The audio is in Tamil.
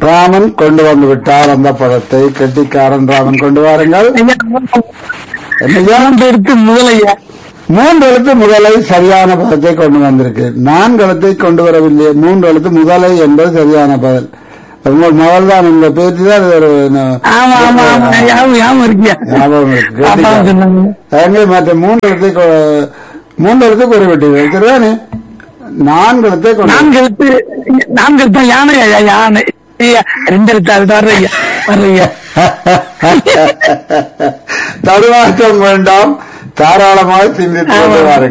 ராமன் கொண்டு வந்து விட்டார் அந்த பதத்தை கெட்டிக்காரன் ராமன் கொண்டு வாருங்கள் ஐயா என்னையா மூன்று எடுத்து முதலையா மூன்று எழுத்து முதலை சரியான பதத்தை கொண்டு வந்திருக்கு நான்கு எழுத்தை கொண்டு வரவில்லை மூன்று எழுத்து முதலை என்பது சரியான பதில் உங்கள் மகள் தான் இந்த பேச்சு தான் இது ஒரு ந- ஆமா ஆமா ஆமா ஞாபகம் ஞாபகம் இருக்கியா ஞாபகம் இருக்கு. அப்பா கெட்டிக்காரன். சொன்னாங்க எங்கே மற்ற மூன்று எழுத்தை கொ- மூன்று எழுத்து குறிப்பிட்டீர்கள் சரிதானே நான்கு எழுத்தை கொண்டு நான்கு எழுத்து நான்கு எழுத்து யானை ஐயா யானை ஐயா ரெண்டு எழுத்து அது வர்றீங்க வர்றீங்க தடுமாற்றம் வேண்டாம் தாராளமாக சிந்தித்து கொண்டு ஆமா. வாருங்கள்